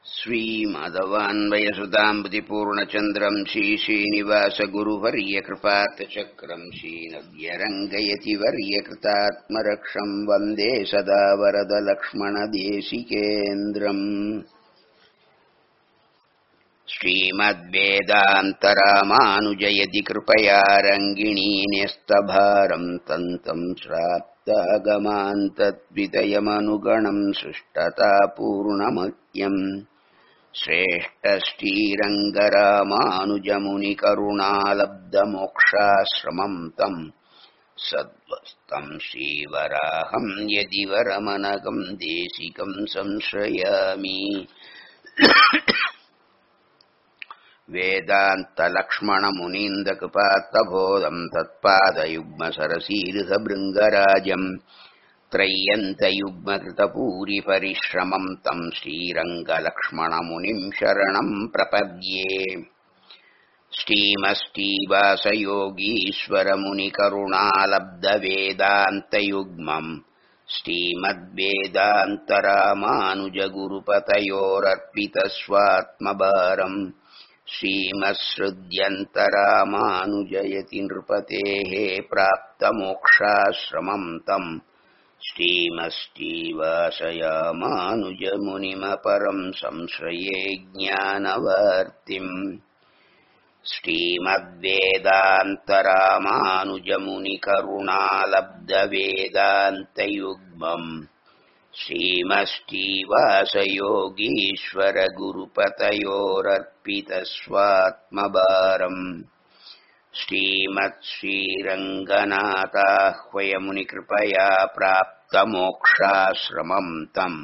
श्रीमाधवान्वयसुताम्बुतिपूर्णचन्द्रम् श्रीश्रीनिवासगुरुवर्यकृपातचक्रम् श्रीनव्यरङ्गयति वर्यकृतात्मरक्षम् वन्दे सदा वरदलक्ष्मणदेशिकेन्द्रम् श्रीमद्वेदान्तरामानुजयति कृपया रङ्गिणी न्यस्तभारम् तन्तम् श्राप्तागमान्तद्वितयमनुगणम् सृष्टतापूर्णमत्यम् श्रेष्ठश्रीरङ्गरामानुजमुनिकरुणालब्धमोक्षाश्रमम् तम् सद्वस्तम् श्रीवराहम् यदि वरमनगम् देशिकम् संश्रयामि वेदान्तलक्ष्मणमुनीन्दकृपात्तबोधम् तत्पादयुग्मसरसीरुहभृङ्गराजम् त्रय्यन्तयुग्मकृतपूरिपरिश्रमम् तम् श्रीरङ्गलक्ष्मणमुनिम् शरणम् प्रपद्ये श्रीमष्टीवासयोगीश्वरमुनिकरुणालब्धवेदान्तयुग्मम् श्रीमद्वेदान्तरामानुजगुरुपतयोरर्पितस्वात्मभारम् श्रीमत्सृद्यन्तरामानुजयति नृपतेः प्राप्तमोक्षाश्रमम् तम् श्रीमष्टीवासयामानुजमुनिमपरम् संश्रये ज्ञानवर्तिम् श्रीमद्वेदान्तरामानुजमुनिकरुणालब्धवेदान्तयुग्मम् श्रीमष्टीवासयोगीश्वरगुरुपतयोरर्पितस्वात्मभारम् श्रीमत्श्रीरङ्गनाथाह्वयमुनिकृपया प्राप्तमोक्षाश्रमम् तम्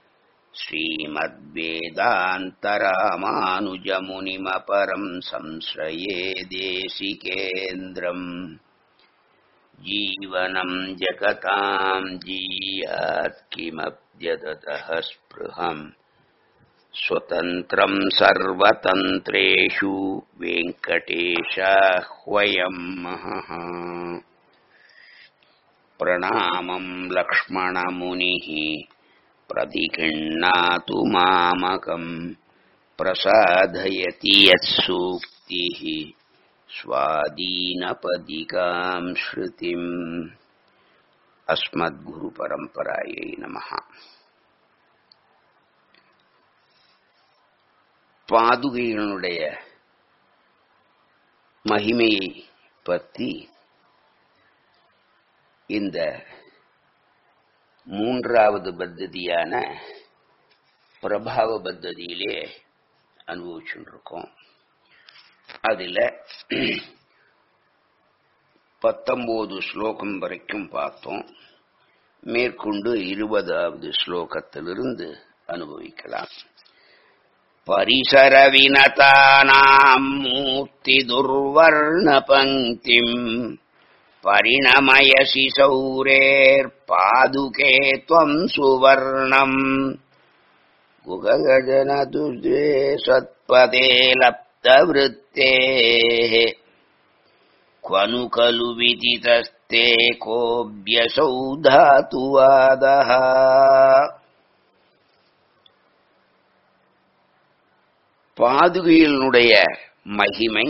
श्रीमद्वेदान्तरामानुजमुनिमपरम् संश्रये देशिकेन्द्रम् जीवनम् जगताम् जीयात् किमप्यदतः स्पृहम् स्वतन्त्रम् सर्वतन्त्रेषु वेङ्कटेशाह्वयम् महः प्रणामम् लक्ष्मणमुनिः प्रतिगृह्णातु मामकम् प्रसादयति यत्सूक्तिः स्वादीनपदिकाम् श्रुतिम् अस्मद्गुरुपरम्परायै नमः பாதுகையினுடைய மகிமையை பற்றி இந்த மூன்றாவது பத்ததியான பிரபாவ பத்ததியிலே அனுபவிச்சுருக்கோம் அதுல பத்தொன்பது ஸ்லோகம் வரைக்கும் பார்த்தோம் மேற்கொண்டு இருபதாவது ஸ்லோகத்திலிருந்து அனுபவிக்கலாம் परिसरविनतानाम् मूर्तिदुर्वर्णपङ्क्तिम् परिणमयसि सौरेर्पादुके त्वम् सुवर्णम् गुगगजनदुर्द्वे सत्पदे लप्तवृत्तेः क्वनु खलु विदितस्ते कोऽभ्यसौ धातुवादः பாதுகையினுடைய மகிமை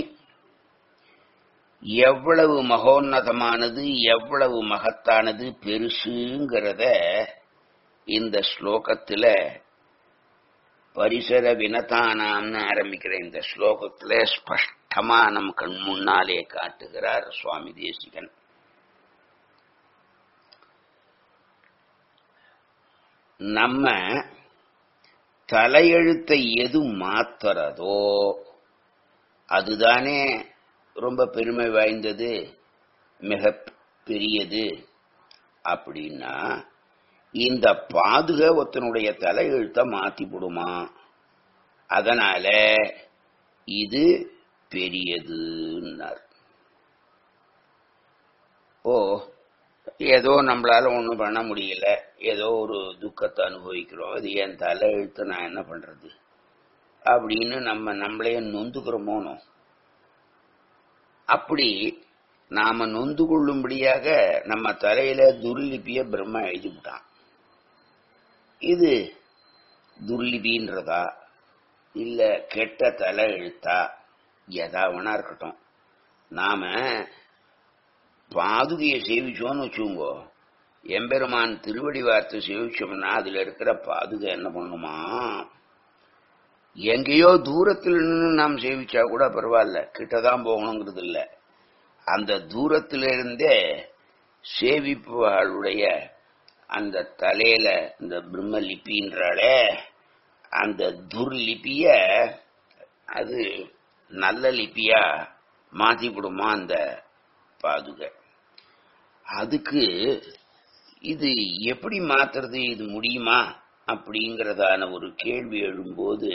எவ்வளவு மகோன்னதமானது எவ்வளவு மகத்தானது பெருசுங்கிறத இந்த ஸ்லோகத்துல பரிசர வினதானாம்னு ஆரம்பிக்கிற இந்த ஸ்லோகத்துல ஸ்பஷ்டமா நம் கண் முன்னாலே காட்டுகிறார் சுவாமி தேசிகன் நம்ம தலையெழுத்தை எது மாத்துறதோ அதுதானே ரொம்ப பெருமை வாய்ந்தது மிக பெரியது அப்படின்னா இந்த பாதுக ஒருத்தனுடைய தலையெழுத்தை மாத்தி விடுமா அதனால இது பெரியதுன்னார் ஓ ஏதோ நம்மளால ஒன்றும் பண்ண முடியல ஏதோ ஒரு துக்கத்தை அனுபவிக்கிறோம் அது என் தலை எழுத்து நான் என்ன பண்றது அப்படின்னு நம்ம நம்மளையே நொந்துக்கிறோமோனோ அப்படி நாம நொந்து கொள்ளும்படியாக நம்ம தலையில துர்லிபிய பிரம்மா எழுதிவிட்டான் இது துர்லிபின்றதா இல்ல கெட்ட தலை எழுத்தா எதாவனா இருக்கட்டும் நாம பாதுகையை சேவிச்சோம்னு வச்சுங்கோ எம்பெருமான் திருவடி வார்த்தை சேவிச்சோம்னா அதுல இருக்கிற பாதுகை என்ன பண்ணுமா எங்கேயோ தூரத்தில் நின்று நாம் சேவிச்சா கூட பரவாயில்ல கிட்டதான் போகணுங்கிறது இல்ல அந்த தூரத்திலிருந்தே சேவிப்புகளுடைய அந்த தலையில இந்த பிரம்ம லிபின்றாலே அந்த துர்லிபிய அது நல்ல லிபியா மாத்திவிடுமா அந்த பாதுகை அதுக்கு இது எப்படி மாத்துறது இது முடியுமா அப்படிங்கறதான ஒரு கேள்வி எழும்போது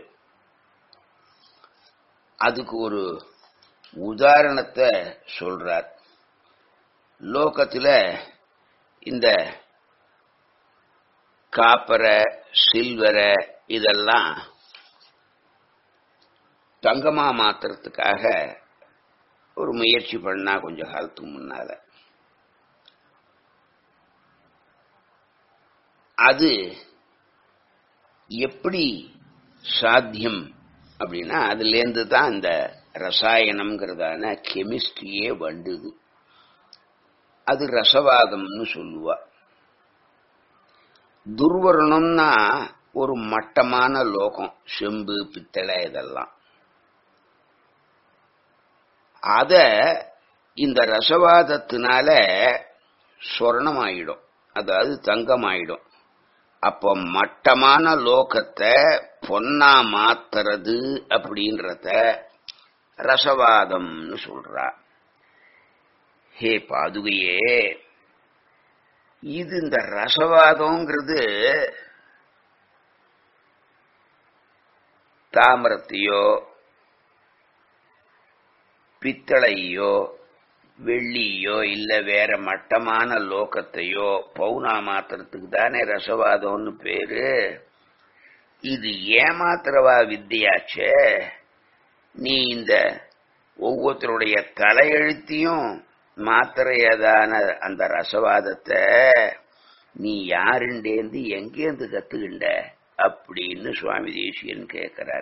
அதுக்கு ஒரு உதாரணத்தை சொல்றார் லோகத்துல இந்த காப்பரை சில்வரை இதெல்லாம் தங்கமா மாத்துறதுக்காக ஒரு முயற்சி பண்ணா கொஞ்ச காலத்துக்கு முன்னால அது எப்படி சாத்தியம் அப்படின்னா அதுலேருந்து தான் இந்த ரசாயனம்ங்கிறதான கெமிஸ்ட்ரியே வண்டுது அது ரசவாதம்னு சொல்லுவா துர்வரணம்னா ஒரு மட்டமான லோகம் செம்பு பித்தளை இதெல்லாம் அத இந்த ரசவாதத்தினால சொர்ணமாயிடும் அதாவது தங்கமாயிடும் அப்போ மட்டமான லோகத்தை பொன்னா மாத்துறது அப்படின்றத ரசவாதம்னு சொல்றா ஹே பாதுகையே இது இந்த ரசவாதம்ங்கிறது தாமரத்தையோ பித்தளையோ வெள்ளியோ இல்ல வேற மட்டமான லோகத்தையோ பவுனா மாத்திரத்துக்கு தானே ரசவாதம்னு பேரு இது ஏமாத்திரவா வித்தியாச்சே நீ இந்த ஒவ்வொருத்தருடைய தலையெழுத்தையும் மாத்திரையதான அந்த ரசவாதத்தை நீ யாருண்டேந்து எங்கேருந்து கத்துக்கிண்ட அப்படின்னு சுவாமி தேசியன் கேட்கிறார்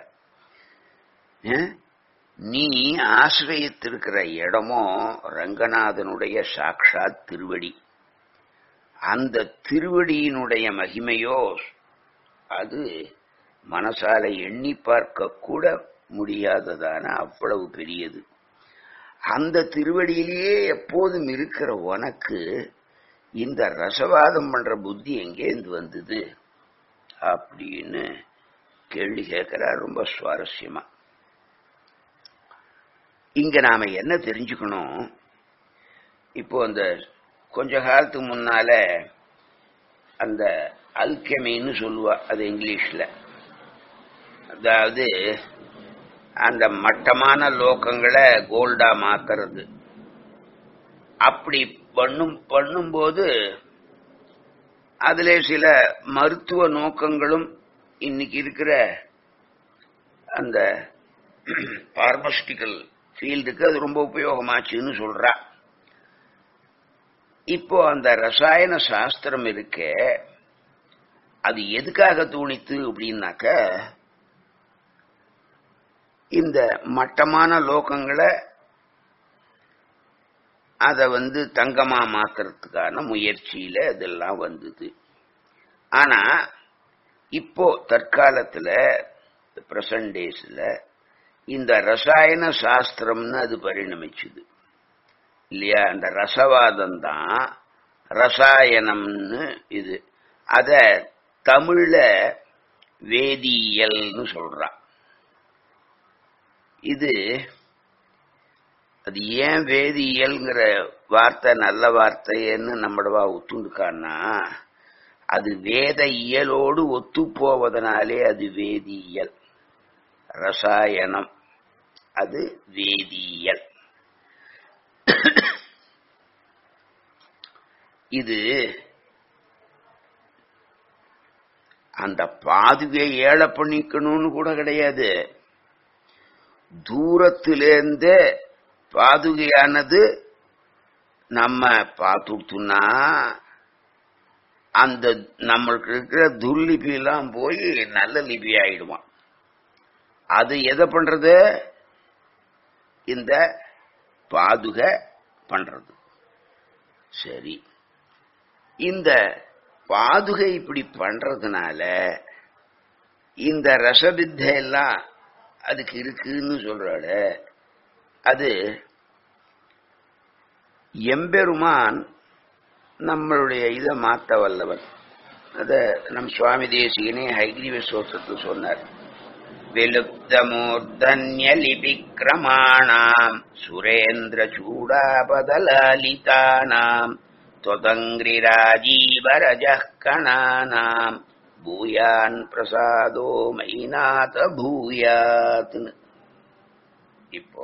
நீ ஆசிரியத்திருக்கிற இடமோ ரங்கநாதனுடைய சாட்சாத் திருவடி அந்த திருவடியினுடைய மகிமையோ அது மனசால எண்ணி பார்க்க கூட முடியாததான அவ்வளவு பெரியது அந்த திருவடியிலேயே எப்போதும் இருக்கிற உனக்கு இந்த ரசவாதம் பண்ற புத்தி எங்கேருந்து வந்தது அப்படின்னு கேள்வி கேட்கிறார் ரொம்ப சுவாரஸ்யமா இங்க நாம என்ன தெரிஞ்சுக்கணும் இப்போ அந்த கொஞ்ச காலத்துக்கு முன்னால அந்த அல்கெமின்னு சொல்லுவா அது இங்கிலீஷ்ல அதாவது அந்த மட்டமான லோகங்களை கோல்டா மாத்துறது அப்படி பண்ணும் பண்ணும்போது அதுல சில மருத்துவ நோக்கங்களும் இன்னைக்கு இருக்கிற அந்த பார்மஸ்டிக்கல் ஃபீல்டுக்கு அது ரொம்ப உபயோகமாச்சுன்னு சொல்றா இப்போ அந்த ரசாயன சாஸ்திரம் இருக்க அது எதுக்காக தூணித்து அப்படின்னாக்க இந்த மட்டமான லோகங்களை அதை வந்து தங்கமா மாத்துறதுக்கான முயற்சியில இதெல்லாம் வந்தது ஆனா இப்போ தற்காலத்துல பிரசன்ட் டேஸ்ல இந்த ரசாயன சாஸ்திரம்னு அது பரிணமிச்சுது இல்லையா அந்த ரசவாதம் தான் ரசாயனம்னு இது அத தமிழ்ல வேதியியல்னு சொல்றான் இது அது ஏன் வேதியியல்ங்கிற வார்த்தை நல்ல வார்த்தைன்னு நம்மளவா ஒத்துண்டுக்கான்னா அது வேத இயலோடு ஒத்து போவதனாலே அது வேதியியல் ரசாயனம் அது வேதியியல் இது அந்த பாதுகை ஏழை பண்ணிக்கணும்னு கூட கிடையாது தூரத்திலேருந்தே பாதுகையானது நம்ம பார்த்துட்டுனா அந்த நம்மளுக்கு இருக்கிற துர்லிபி எல்லாம் போய் நல்ல லிபி ஆயிடுவான் அது எதை பண்றது இந்த பாதுக பண்றது சரி இந்த பாதுகை இப்படி பண்றதுனால இந்த ரசவித்தை எல்லாம் அதுக்கு இருக்குன்னு சொல்றாள அது எம்பெருமான் நம்மளுடைய இதை மாத்த வல்லவன் அத நம் சுவாமி தேசிகனே ஹைகிரீவ சோத்திரத்தில் சொன்னார் விலுப்தமூர்தன்ய லிபிக்ரமாணாம் சுரேந்திர சூடாபதலாலிதானாம் त्वदङ्घ्रिराजीवरजः कणानाम् பூயான் பிரசாதோ மைநாத பூயாத்னு இப்போ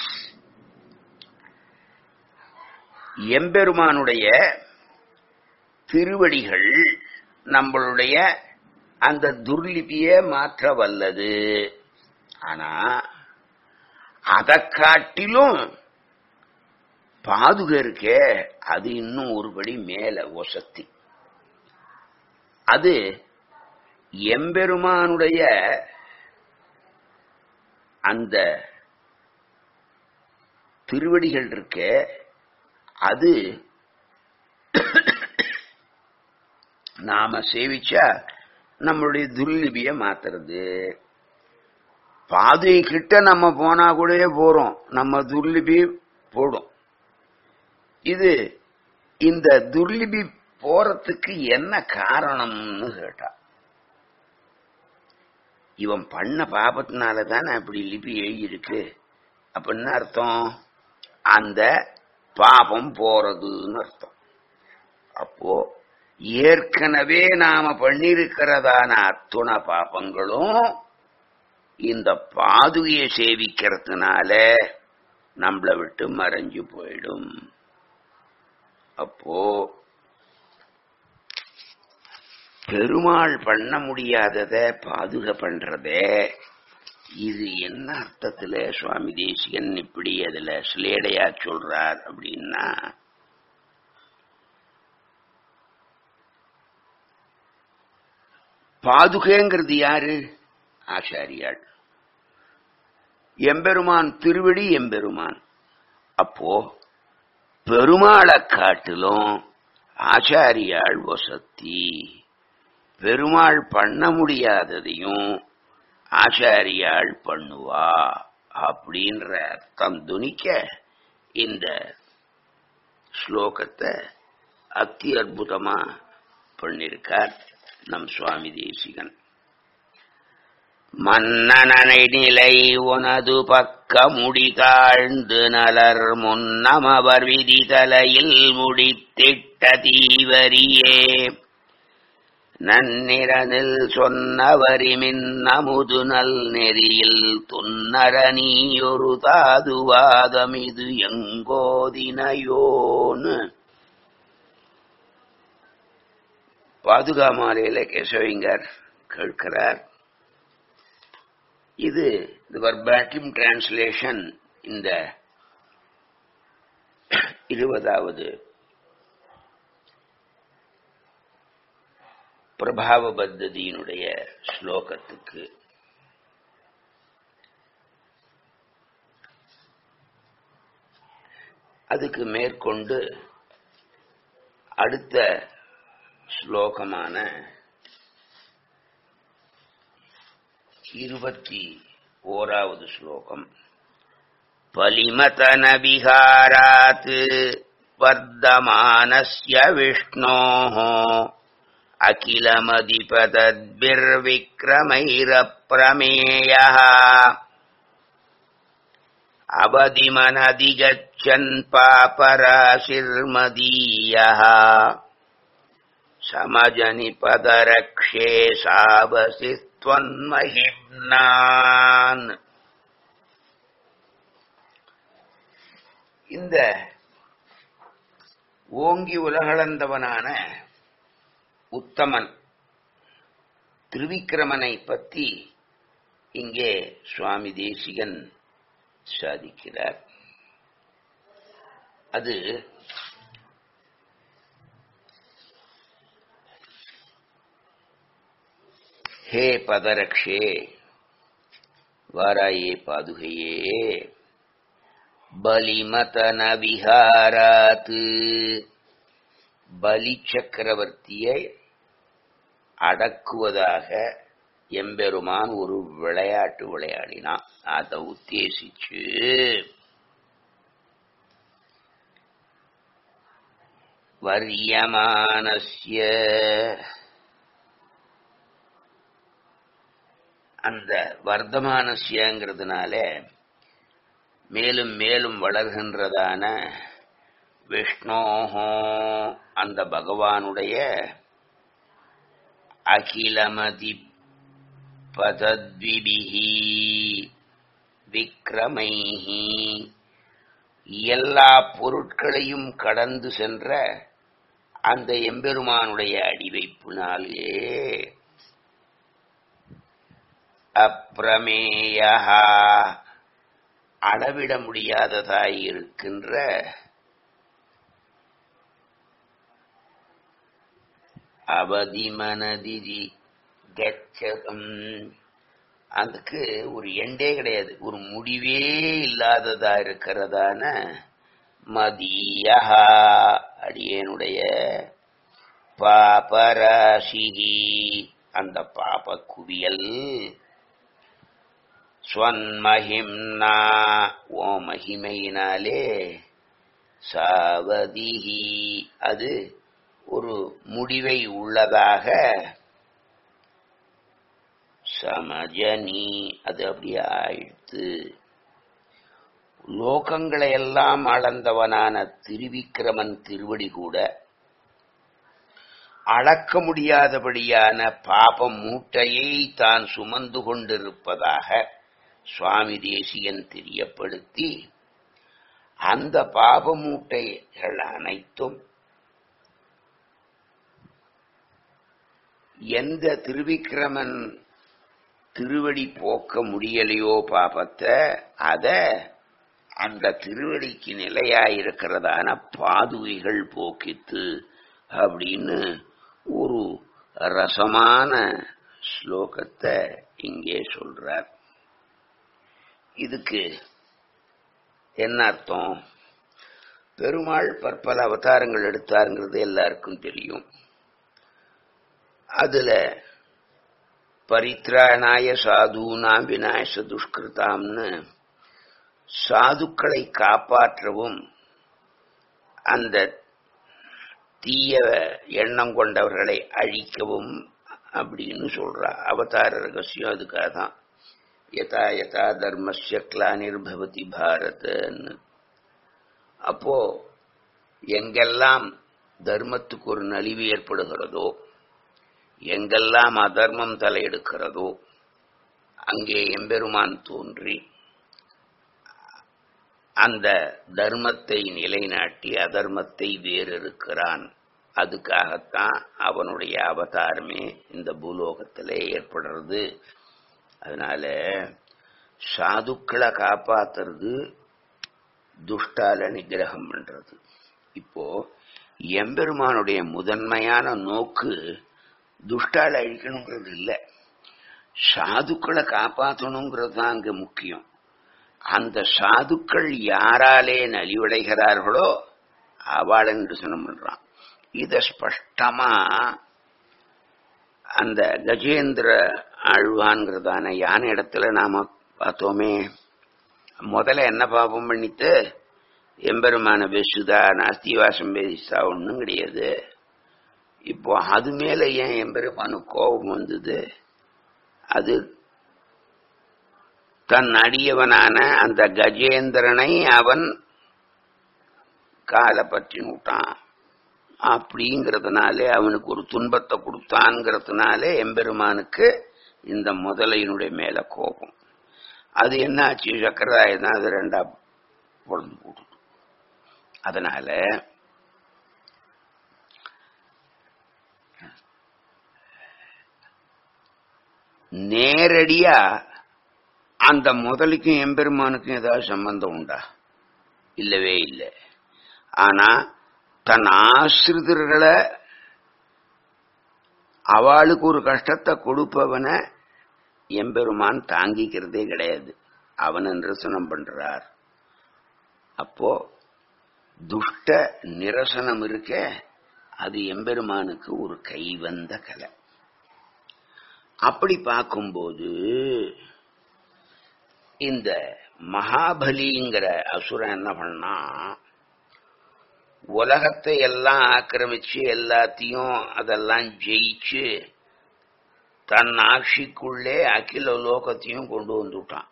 எம்பெருமானுடைய திருவடிகள் நம்மளுடைய அந்த துர்லிபியை மாற்ற வல்லது ஆனா அதை காட்டிலும் பாதுகை இருக்கே அது இன்னும் ஒருபடி மேல ஒசத்தி அது எம்பெருமானுடைய அந்த திருவடிகள் இருக்க அது நாம சேவிச்சா நம்மளுடைய துர்லிபிய மாத்துறது பாதை கிட்ட நம்ம போனா கூடவே போறோம் நம்ம துர்லிபி போடும் இது இந்த துர்லிபி போறதுக்கு என்ன காரணம்னு கேட்டா இவன் பண்ண பாபத்தினால தானே அப்படி லிபி எழுதியிருக்கு அப்படின்னு அர்த்தம் அந்த பாபம் போறதுன்னு அர்த்தம் அப்போ ஏற்கனவே நாம பண்ணிருக்கிறதான அத்துண பாபங்களும் இந்த பாதுகையை சேவிக்கிறதுனால நம்மளை விட்டு மறைஞ்சு போயிடும் அப்போ பெருமாள் பண்ண முடியாதத பாதுக பண்றதே இது என்ன அர்த்தத்துல சுவாமி தேசிகன் இப்படி அதுல சிலேடையா சொல்றார் அப்படின்னா பாதுகைங்கிறது யாரு ஆச்சாரியாள் எம்பெருமான் திருவடி எம்பெருமான் அப்போ பெருமாளை காட்டிலும் ஆச்சாரியாள் வசத்தி பெருமாள் பண்ண முடியாததையும் ஆச்சாரியாள் பண்ணுவா அப்படின்ற அர்த்தம் துணிக்க இந்த ஸ்லோகத்தை அத்தி அற்புதமா பண்ணிருக்கார் நம் சுவாமி தேசிகன் மன்னனனை நிலை உனது பக்க முடி தாழ்ந்து நலர் முன்னமவர் விதி தலையில் முடித்திட்ட தீவரியே நன்னிரனில் சொன்னவரிமின் அமுது நல் நெறியில் துன்னர நீயொரு தாதுவாதமிது எங்கோதினையோன்னு பாதுகாமாலையில கேசவிங்கர் கேட்கிறார் இது the verbatim translation இந்த இருபதாவது பிரபாவ பத்ததியினுடைய ஸ்லோகத்துக்கு அதுக்கு மேற்கொண்டு அடுத்த ஸ்லோகமான இருபத்தி ஓராவது ஸ்லோகம் பலிமதன விகாராத் வர்தமானஸ்ய விஷ்ணோः अखिलमधिपतद्भिर्विक्रमैरप्रमेयः अवधिमनधिगच्छन् पापराशिर्मदीयः समजनिपदरक्षे सावसि त्वन्महिम्नान् இந்த ஓங்கி உலகளந்தவனான உத்தமன் திருவிக்கிரமனை பற்றி இங்கே சுவாமி தேசிகன் சாதிக்கிறார் அது ஹே பதரக்ஷே வாராயே பாதுகையே பலிமதன விஹாராத்து பலி சக்கரவர்த்தியை அடக்குவதாக எம்பெருமான் ஒரு விளையாட்டு விளையாடினான் அதை உத்தேசிச்சு வரியமானஸ்ய அந்த வர்த்தமானஸ்யங்கிறதுனால மேலும் மேலும் வளர்கின்றதான விஷ்ணோஹோ அந்த பகவானுடைய அகிலமதி பதத்விபிஹி விக்ரமைஹி எல்லா பொருட்களையும் கடந்து சென்ற அந்த எம்பெருமானுடைய அடிவைப்பினாலே அப்பிரமேயா அளவிட முடியாததாய் இருக்கின்ற அவதிமனதிதி கச்சகம் அதுக்கு ஒரு எண்டே கிடையாது ஒரு முடிவே இல்லாததா இருக்கிறதான மதியா அடியனுடைய பாபராசிகி அந்த பாப குவியல் ஸ்வன்மஹிம்னா ஓ மகிமையினாலே சாவதிஹி அது ஒரு முடிவை உள்ளதாக சமஜனி அது அப்படியே ஆயிடுத்து லோகங்களை எல்லாம் அளந்தவனான திருவிக்கிரமன் திருவடி கூட அளக்க முடியாதபடியான பாபம் மூட்டையை தான் சுமந்து கொண்டிருப்பதாக சுவாமி தேசியன் தெரியப்படுத்தி அந்த பாப மூட்டைகள் அனைத்தும் எந்த திருவிக்கிரமன் திருவடி போக்க முடியலையோ பாபத்தை அத அந்த திருவடிக்கு நிலையாயிருக்கிறதான பாதுகைகள் போக்கித்து அப்படின்னு ஒரு ரசமான ஸ்லோகத்தை இங்கே சொல்றார் இதுக்கு என்ன அர்த்தம் பெருமாள் பற்பல அவதாரங்கள் எடுத்தாருங்கிறது எல்லாருக்கும் தெரியும் அதுல பரித்ராணாய சாதுனாம் விநாயச துஷ்கிருதாம்னு சாதுக்களை காப்பாற்றவும் அந்த தீய எண்ணம் கொண்டவர்களை அழிக்கவும் அப்படின்னு சொல்றா அவதார ரகசியம் அதுக்காக தான் யதா யதா தர்மஸ்ய கிளானிர்பவதி பாரதன்னு அப்போ எங்கெல்லாம் தர்மத்துக்கு ஒரு நலிவு ஏற்படுகிறதோ எங்கெல்லாம் அதர்மம் தலையெடுக்கிறதோ அங்கே எம்பெருமான் தோன்றி அந்த தர்மத்தை நிலைநாட்டி அதர்மத்தை வேறிருக்கிறான் அதுக்காகத்தான் அவனுடைய அவதாரமே இந்த பூலோகத்திலே ஏற்படுறது அதனால சாதுக்களை காப்பாத்துறது துஷ்டால நிகிரகம் பண்றது இப்போ எம்பெருமானுடைய முதன்மையான நோக்கு துஷ்டால அழிக்கணுங்கிறது இல்லை சாதுக்களை காப்பாற்றணுங்கிறது தான் அங்க முக்கியம் அந்த சாதுக்கள் யாராலே நலிவடைகிறார்களோ அவள் என்று சொன்ன பண்றான் இத ஸ்பஷ்டமா அந்த கஜேந்திர ஆழ்வான்கிறதான யானை இடத்துல நாம பார்த்தோமே முதல்ல என்ன பாபம் பண்ணிட்டு எம்பெருமான பெசுதா நாஸ்திவாசம் பேசித்தா ஒன்றும் கிடையாது இப்போ அது மேல ஏன் எம்பெருமானு கோபம் வந்தது அது தன் அடியவனான அந்த கஜேந்திரனை அவன் காலை பற்றி விட்டான் அப்படிங்கிறதுனாலே அவனுக்கு ஒரு துன்பத்தை கொடுத்தான்ங்கிறதுனாலே எம்பெருமானுக்கு இந்த முதலையினுடைய மேல கோபம் அது என்ன ஆச்சு சக்கரதாயம் தான் அது ரெண்டா பொழுது போட்டு அதனால நேரடியா அந்த முதலுக்கும் எம்பெருமானுக்கும் ஏதாவது சம்பந்தம் உண்டா இல்லவே இல்லை ஆனா தன் ஆசிரிதர்களை அவளுக்கு ஒரு கஷ்டத்தை கொடுப்பவனை எம்பெருமான் தாங்கிக்கிறதே கிடையாது அவனை நிரசனம் பண்றார் அப்போ துஷ்ட நிரசனம் இருக்க அது எம்பெருமானுக்கு ஒரு கைவந்த கலை அப்படி பார்க்கும்போது இந்த மகாபலிங்கிற அசுரன் என்ன பண்ணா உலகத்தை எல்லாம் ஆக்கிரமிச்சு எல்லாத்தையும் அதெல்லாம் ஜெயிச்சு தன் ஆட்சிக்குள்ளே அகில லோகத்தையும் கொண்டு வந்துட்டான்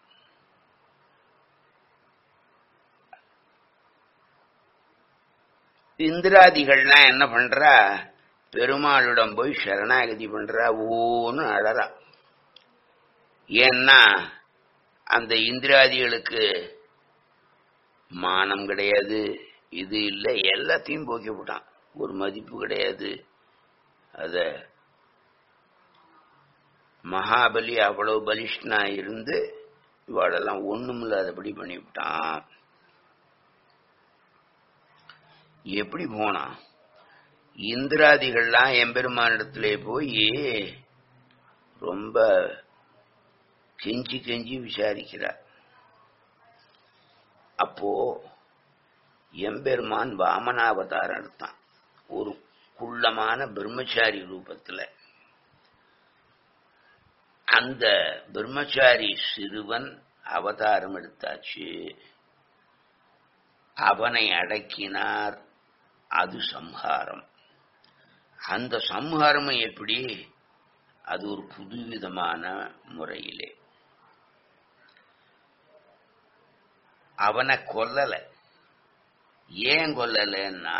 இந்திராதிகள்லாம் என்ன பண்றா பெருமாளிடம் போய் சரணாகதி பண்றா ஓன்னு அழறா ஏன்னா அந்த இந்திராதிகளுக்கு மானம் கிடையாது இது இல்லை எல்லாத்தையும் போக்கி விட்டான் ஒரு மதிப்பு கிடையாது அத மகாபலி அவ்வளவு பலிஷ்டனா இருந்து இவாளெல்லாம் ஒண்ணும் இல்லாதபடி பண்ணிவிட்டான் எப்படி போனான் இந்திராதிகள்லாம் எம்பெருமானிடத்திலே போய் ரொம்ப கெஞ்சி கெஞ்சி விசாரிக்கிறார் அப்போ எம்பெருமான் வாமனாவதாரம் எடுத்தான் ஒரு குள்ளமான பிரம்மச்சாரி ரூபத்துல அந்த பிரம்மச்சாரி சிறுவன் அவதாரம் எடுத்தாச்சு அவனை அடக்கினார் அது சம்ஹாரம் அந்த சம்ஹாரம் எப்படி அது ஒரு புதுவிதமான முறையிலே அவனை கொல்லல ஏன் கொல்லலைன்னா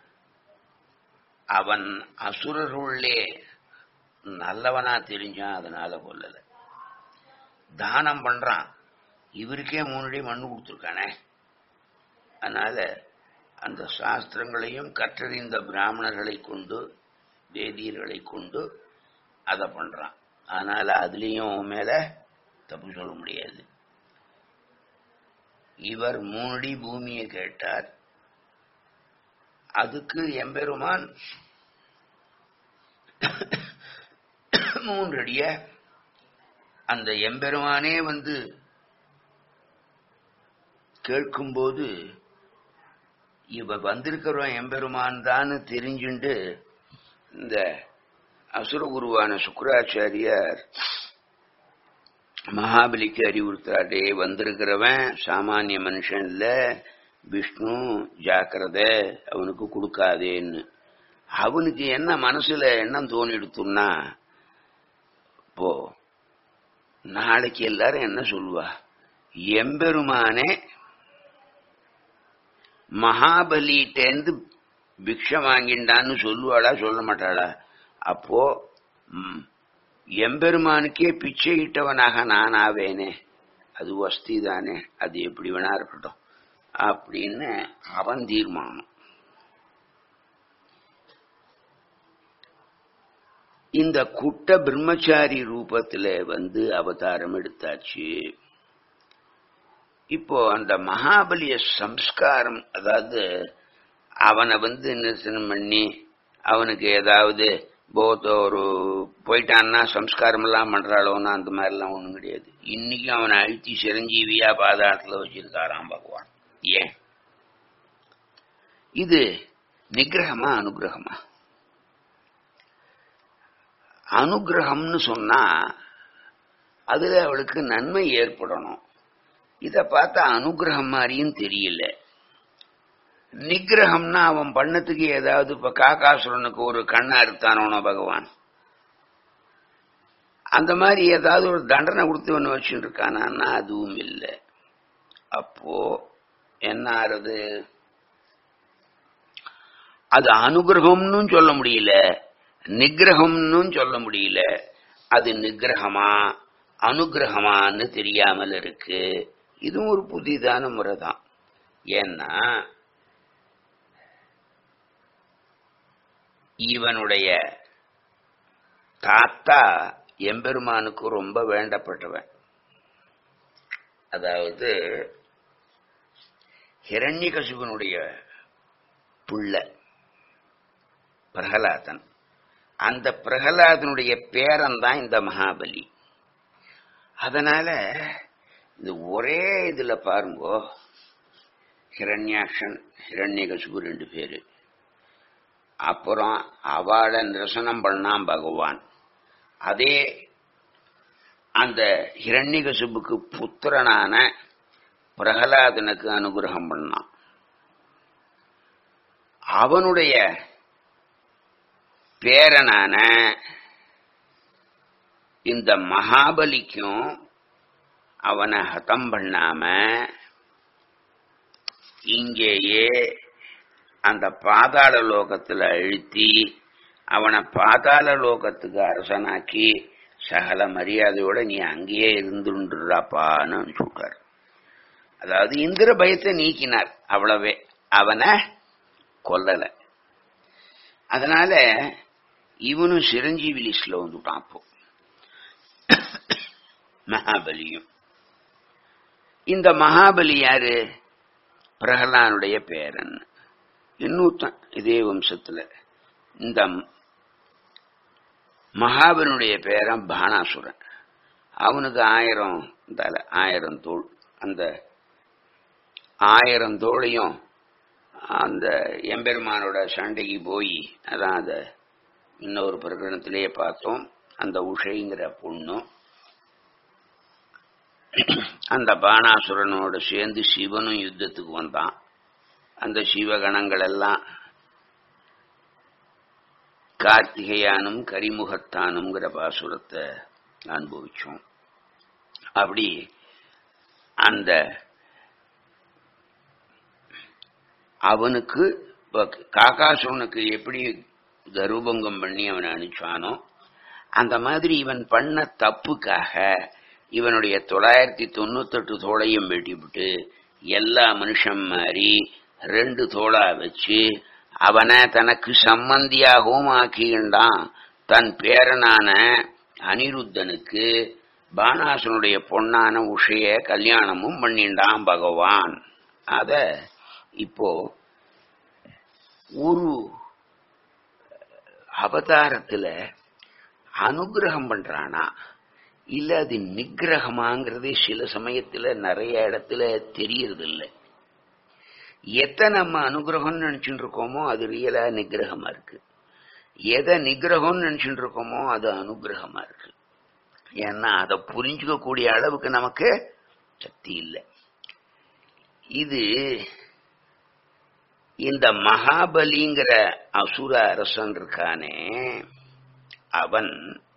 அவன் அசுரருள்ளே நல்லவனா தெரிஞ்சான் அதனால கொல்லல தானம் பண்றான் இவருக்கே மூணுடி மண்ணு கொடுத்துருக்கானே அதனால அந்த சாஸ்திரங்களையும் கற்றறிந்த பிராமணர்களை கொண்டு வேதியர்களை கொண்டு அதை பண்றான் அதனால அதுலேயும் மேல தப்பு சொல்ல முடியாது இவர் மூணடி பூமியை கேட்டார் அதுக்கு எம்பெருமான் மூன்றடிய அந்த எம்பெருமானே வந்து கேட்கும்போது இவ வந்திருக்கிறவன் எம்பெருமான் தான் தெரிஞ்சுண்டு இந்த அசுரகுருவான சுக்கராச்சாரியார் மகாபலிக்கு அறிவுறுத்தாடே வந்திருக்கிறவன் சாமானிய மனுஷன் இல்ல விஷ்ணு ஜாக்கிரத அவனுக்கு கொடுக்காதேன்னு அவனுக்கு என்ன மனசுல எண்ணம் தோணிடுத்துன்னா இப்போ நாளைக்கு எல்லாரும் என்ன சொல்லுவா எம்பெருமானே மகாபலிட்டேந்து பிக்ஷை வாங்கிண்டான்னு சொல்லுவாளா சொல்ல மாட்டாளா அப்போ ம், எம்பெருமானுக்கே பிச்சை இட்டவனாக நான் ஆவேனே அது வஸ்தி தானே அது எப்படி வேணா இருக்கட்டும் அப்படின்னு அவன் தீர்மானம் இந்த குட்ட பிரம்மச்சாரி ரூபத்துல வந்து அவதாரம் எடுத்தாச்சு இப்போ அந்த மகாபலிய சம்ஸ்காரம் அதாவது அவனை வந்து நிறுத்தனம் பண்ணி அவனுக்கு ஏதாவது போத்த ஒரு போயிட்டான்னா சம்ஸ்காரம் எல்லாம் பண்றாளோன்னா அந்த மாதிரிலாம் ஒண்ணும் கிடையாது இன்னைக்கும் அவனை அழுத்தி சிரஞ்சீவியா பாதாளத்துல வச்சிருக்காராம் பகவான் ஏன் இது நிகிரகமா அனுகிரகமா அனுகிரகம்னு சொன்னா அதுல அவளுக்கு நன்மை ஏற்படணும் இத பார்த்தா அனுகிரகம் மாதிரியும் தெரியல நிகிரகம்னா அவன் பண்ணத்துக்கு ஏதாவது இப்ப காக்காசுரனுக்கு ஒரு கண்ணா அறுத்தானோனோ பகவான் அந்த மாதிரி ஏதாவது ஒரு தண்டனை கொடுத்து ஒன்று வச்சுட்டு இருக்கானா அதுவும் இல்லை அப்போ என்ன ஆறுது அது அனுகிரகம்னு சொல்ல முடியல நிகிரகம்னு சொல்ல முடியல அது நிகிரகமா அனுகிரகமான்னு தெரியாமல் இருக்கு இதுவும் ஒரு புதிதான முறை தான் ஏன்னா இவனுடைய தாத்தா எம்பெருமானுக்கு ரொம்ப வேண்டப்பட்டவன் அதாவது ஹிரண்யகசிபனுடைய புள்ள பிரகலாதன் அந்த பிரகலாதனுடைய பேரன் தான் இந்த மகாபலி அதனால இது ஒரே இதுல பாருங்கோ ஹிரண்யாக்ஷன் ஹிரண்யகசுபு ரெண்டு பேரு அப்புறம் அவளை நிரசனம் பண்ணான் பகவான் அதே அந்த ஹிரண்யகசுபுக்கு புத்திரனான பிரகலாதனுக்கு அனுகிரகம் பண்ணான் அவனுடைய பேரனான இந்த மகாபலிக்கும் அவனை ஹதம் பண்ணாம இங்கேயே அந்த பாதாள லோகத்துல அழுத்தி அவனை பாதாள லோகத்துக்கு அரசனாக்கி சகல மரியாதையோட நீ அங்கேயே இருந்துடுறாப்பான்னு சொல்றார் அதாவது இந்திர பயத்தை நீக்கினார் அவ்வளவே அவனை கொல்லல அதனால இவனும் சிரஞ்சீவி லிஸ்ட்ல வந்துட்டான் அப்போ மகாபலியும் இந்த மகாபலி யாரு பிரகலானுடைய பேரன் இன்னொருத்தன் இதே வம்சத்துல இந்த மகாபலியுடைய பேரன் பானாசுரன் அவனுக்கு ஆயிரம் தலை ஆயிரம் தோல் அந்த ஆயிரம் தோளையும் அந்த எம்பெருமானோட சண்டைக்கு போய் அதான் அதை இன்னொரு பிரகடனத்திலேயே பார்த்தோம் அந்த உஷைங்கிற பொண்ணும் அந்த பானாசுரனோட சேர்ந்து சிவனும் யுத்தத்துக்கு வந்தான் அந்த சிவகணங்கள் எல்லாம் கார்த்திகையானும் கரிமுகத்தானுங்கிற பாசுரத்தை அனுபவிச்சோம் அப்படி அந்த அவனுக்கு காக்காசுரனுக்கு எப்படி கருபங்கம் பண்ணி அவனை அனுப்பிச்சானோ அந்த மாதிரி இவன் பண்ண தப்புக்காக இவனுடைய தொள்ளாயிரத்தி தொண்ணூத்தெட்டு தோளையும் வெட்டிவிட்டு எல்லா மனுஷன் மாதிரி ரெண்டு தோளா வச்சு அவனை தனக்கு சம்மந்தியாகவும் ஆக்கிக்கின்றான் தன் பேரனான அனிருத்தனுக்கு பானாசனுடைய பொண்ணான உஷைய கல்யாணமும் பண்ணிண்டான் பகவான் அத இப்போ ஒரு அவதாரத்துல அனுகிரகம் பண்றானா இல்ல அது நிகிரகமாங்கிறது சில சமயத்துல நிறைய இடத்துல தெரியறது இல்லை எதை நம்ம அனுகிரகம்னு நினைச்சுட்டு இருக்கோமோ அது ரியலா நிகிரகமா இருக்கு எதை நிகிரகம்னு நினைச்சுட்டு இருக்கோமோ அது அனுகிரகமா இருக்கு ஏன்னா அதை புரிஞ்சுக்க கூடிய அளவுக்கு நமக்கு சக்தி இல்லை இது இந்த மகாபலிங்கிற அசுர அரசன் இருக்கானே அவன்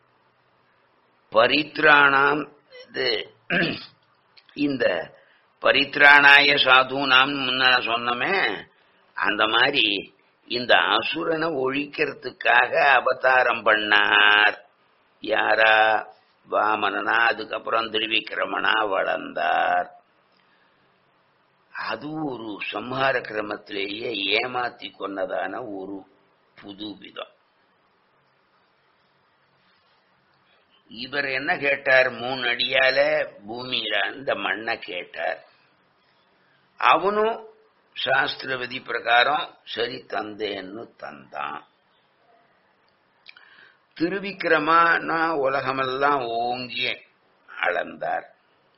பரித்ராணாம் இது இந்த பரித்ராணாய சாதுனாம் முன்ன சொன்னமே அந்த மாதிரி இந்த அசுரனை ஒழிக்கிறதுக்காக அவதாரம் பண்ணார் யாரா வாமனனா அதுக்கப்புறம் திருவிக்கிரமனா வளர்ந்தார் அது ஒரு சம்ஹார கிரமத்திலேயே ஏமாத்தி கொன்னதான ஒரு புது விதம் இவர் என்ன கேட்டார் மூணு அடியால பூமியில அந்த மண்ணை கேட்டார் அவனும் சாஸ்திர விதி பிரகாரம் சரி தந்தேன்னு தந்தான் திருவிக்கிரமானா உலகமெல்லாம் ஓங்கி அளந்தார்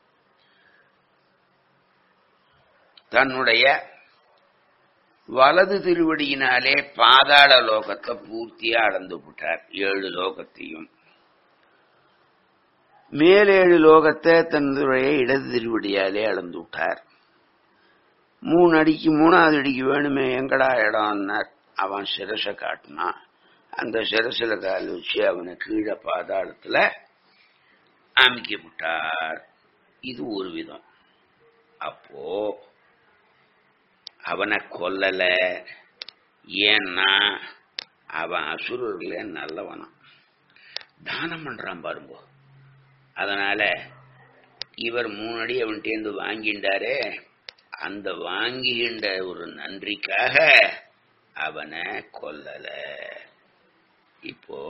தன்னுடைய வலது திருவடியினாலே பாதாள லோகத்தை பூர்த்தியா அளந்து விட்டார் ஏழு லோகத்தையும் மேலேழு லோகத்தை தன்னுடைய இடது திருவடியாலே அளந்து விட்டார் மூணு அடிக்கு மூணாவது அடிக்கு வேணுமே எங்கடா இடம்னார் அவன் சிரசை காட்டினான் அந்த சிரசில கால் வச்சு அவனை கீழே பாதாளத்துல அமைக்க விட்டார் இது ஒரு விதம் அப்போ அவனை கொல்லல ஏன்னா அவன் அசுரர்களே நல்லவனான் தானம் பண்றான் பாருங்க அதனால இவர் மூணு அடி அவன்கிட்டேருந்து வாங்கிண்டாரே அந்த வாங்கின்ற ஒரு நன்றிக்காக அவனை கொல்லல இப்போ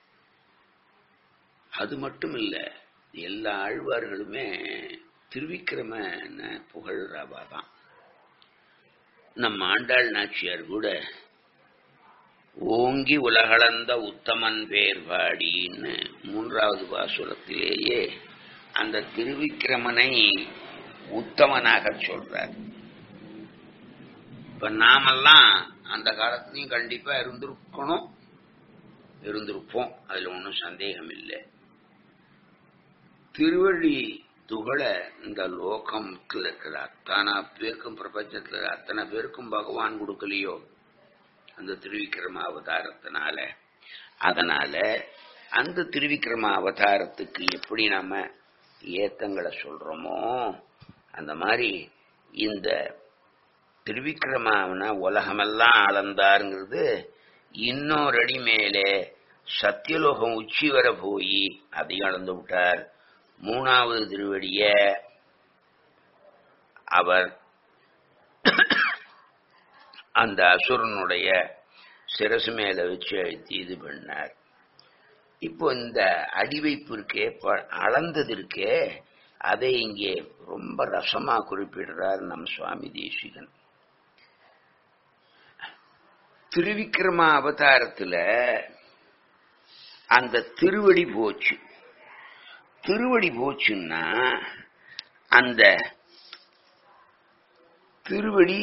அது மட்டும் இல்ல எல்லா ஆழ்வார்களுமே திருவிக்கிரமன புகழ்றவா தான் நம் ஆண்டாள் நாச்சியார் கூட ஓங்கி உலகளந்த உத்தமன் பேர் பாடின்னு மூன்றாவது பாசுரத்திலேயே அந்த திருவிக்கிரமனை உத்தமனாக சொல்றார் இப்ப நாமெல்லாம் அந்த காலத்திலையும் கண்டிப்பா இருந்திருக்கணும் இருந்திருப்போம் அதுல ஒன்றும் சந்தேகம் இல்லை திருவள்ளி துகள இந்த லோகத்துல இருக்கிற அத்தனை பேருக்கும் பிரபஞ்சத்துல அத்தனை பேருக்கும் பகவான் கொடுக்கலையோ அந்த திருவிக்கிரம அவதாரத்தினால அதனால அந்த திருவிக்கிரம அவதாரத்துக்கு எப்படி நாம ஏத்தங்களை சொல்றோமோ அந்த மாதிரி இந்த திருவிக்கிரமனா உலகமெல்லாம் அளந்தாருங்கிறது இன்னொரு அடி மேலே சத்தியலோகம் உச்சி வர போய் அதையும் அளந்து விட்டார் மூணாவது திருவடிய அவர் அந்த அசுரனுடைய சிரசு மேல வச்சு அழுத்தி இது பண்ணார் இப்போ இந்த அடிவைப்பு இருக்கே ப- அளந்தது இருக்கே அதை இங்கே ரொம்ப ரசமா குறிப்பிடுறார் நம் சுவாமி தேசிகன் திருவிக்கிரம அவதாரத்துல அந்த திருவடி போச்சு திருவடி போச்சுன்னா அந்த திருவடி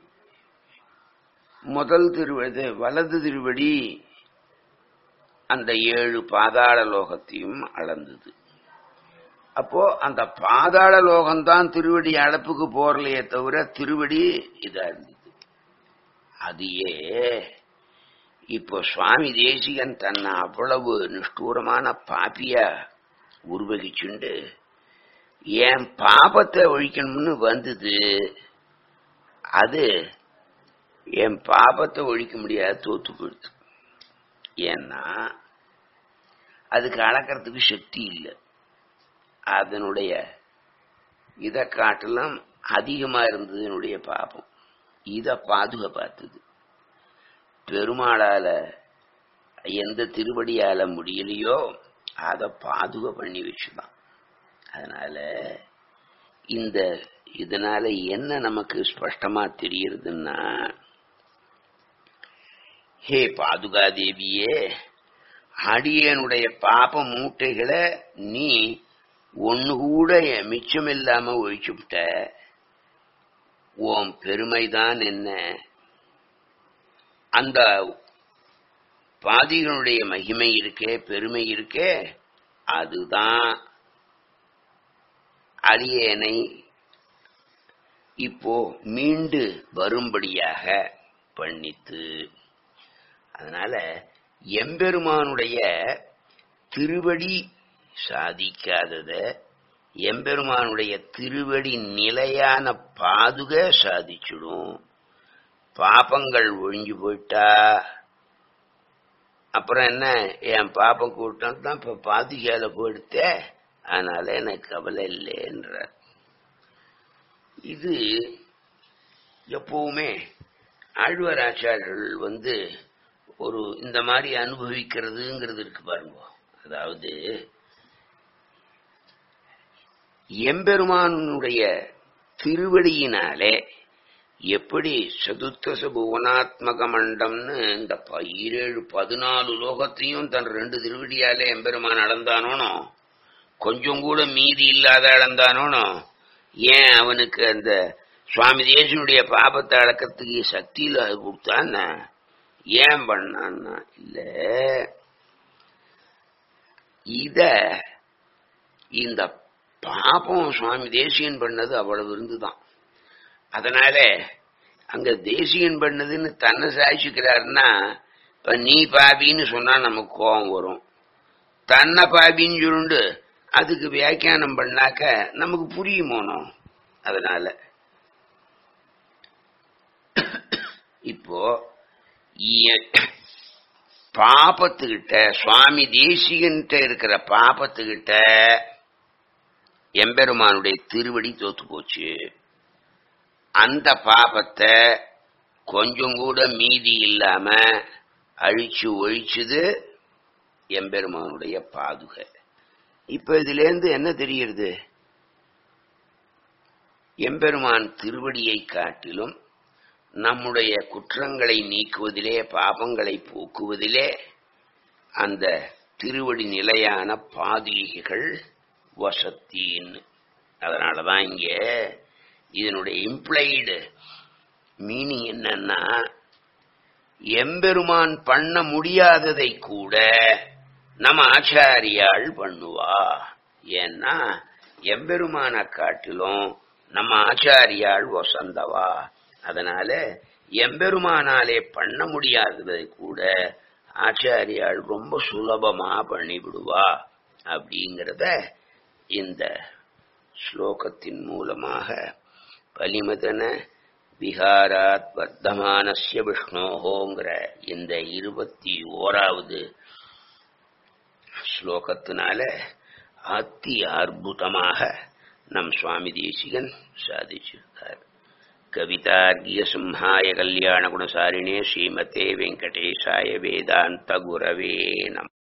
முதல் திருவடி வலது திருவடி அந்த ஏழு பாதாள லோகத்தையும் அளந்தது அப்போ அந்த பாதாள லோகம்தான் திருவடி அளப்புக்கு போறலையே தவிர திருவடி இதா இருந்தது அதையே இப்போ சுவாமி தேசிகன் தன்னை அவ்வளவு நிஷ்டூரமான பாப்பியா உருவகிச்சுண்டு என் பாபத்தை ஒழிக்கணும்னு வந்தது அது என் பாபத்தை ஒழிக்க முடியாது தோத்து போயிடுது ஏன்னா அதுக்கு அளக்கிறதுக்கு சக்தி இல்லை அதனுடைய இதை காட்டிலும் அதிகமா இருந்தது என்னுடைய பாபம் இத பாதுகா பார்த்தது பெருமாளால எந்த திருவடியால முடியலையோ அதை பாதுகா பண்ணி வச்சுதான் அதனால இந்த இதனால என்ன நமக்கு ஸ்பஷ்டமா தெரியுதுன்னா ஹே பாதுகா தேவியே அடியனுடைய பாப மூட்டைகளை நீ ஒன்னு கூட மிச்சமில்லாம ஒழிச்சுவிட்ட உன் பெருமைதான் என்ன அந்த பாதிகளுடைய மகிமை இருக்கே பெருமை இருக்கே அதுதான் அடியேனை இப்போ மீண்டு வரும்படியாக பண்ணித்து அதனால எம்பெருமானுடைய திருவடி சாதிக்காதத எம்பெருமானுடைய திருவடி நிலையான பாதுக சாதிச்சுடும் பாபங்கள் ஒழிஞ்சு போயிட்டா அப்புறம் என்ன என் பாப்பம் கூட்டம் தான் இப்ப பாதுகால போயிடுத்தே அதனால எனக்கு கவலை இல்லைன்ற இது எப்பவுமே ஆழ்வாராச்சாரியர்கள் வந்து ஒரு இந்த மாதிரி அனுபவிக்கிறதுங்கிறது இருக்கு பாருங்க அதாவது எம்பெருமானுடைய திருவடியினாலே எப்படி சதுர்த்தச புவனாத்மக மண்டம்னு இந்த பதினேழு பதினாலு லோகத்தையும் தன் ரெண்டு திருவடியாலே எம்பெருமான் அளந்தானோனோ கொஞ்சம் கூட மீதி இல்லாத அளந்தானோனோ ஏன் அவனுக்கு அந்த சுவாமி தேசனுடைய பாபத்தை அடக்கிறதுக்கு சக்தியில அது கொடுத்தான்னா ஏன் பண்ணான்னா இல்ல இத இந்த பாபம் சுவாமி தேசியன் பண்ணது அவ்வளவு இருந்துதான் அதனால அங்க தேசியன் பண்ணதுன்னு தன்னை சாய்ச்சிக்கிறாருன்னா இப்ப நீ பாபின்னு சொன்னா நமக்கு கோபம் வரும் தன்னை பாபின்னு சொல்லுண்டு அதுக்கு வியாக்கியானம் பண்ணாக்க நமக்கு புரியுமோனோ அதனால இப்போ இய- பாபத்துக்கிட்ட சுவாமி தேசிகன்கிட்ட இருக்கிற பாபத்துக்கிட்ட எம்பெருமானுடைய திருவடி தோத்து போச்சு அந்த பாபத்தை கொஞ்சம் கூட மீதி இல்லாம அழிச்சு ஒழிச்சுது எம்பெருமானுடைய பாதுகை இப்ப இதுல இருந்து என்ன தெரிகிறது எம்பெருமான் திருவடியை காட்டிலும் நம்முடைய குற்றங்களை நீக்குவதிலே பாபங்களை போக்குவதிலே அந்த திருவடி நிலையான பாதுகைகள் வசத்தின்னு அதனாலதான் இங்க இதனுடைய இம்ப்ளைடு மீனிங் என்னன்னா எம்பெருமான் பண்ண முடியாததை கூட நம்ம ஆச்சாரியாள் பண்ணுவா ஏன்னா எம்பெருமான காட்டிலும் நம்ம ஆச்சாரியாள் வசந்தவா அதனால எம்பெருமானாலே பண்ண முடியாததை கூட ஆச்சாரியாள் ரொம்ப சுலபமா பண்ணிவிடுவா அப்படிங்கிறத இந்த ஸ்லோகத்தின் மூலமாக பலிமதன விஹாராத் வர்த்தமானஸ்ய விஷ்ணோகோங்கிற இந்த இருபத்தி ஓராவது ஸ்லோகத்தினால அத்தி அற்புதமாக நம் சுவாமி தேசிகன் சாதிச்சிருக்கார் கவிதார்கிய சிம்ஹாய கல்யாண குணசாரிணே ஸ்ரீமதே வெங்கடேசாய வேதாந்த குரவே நம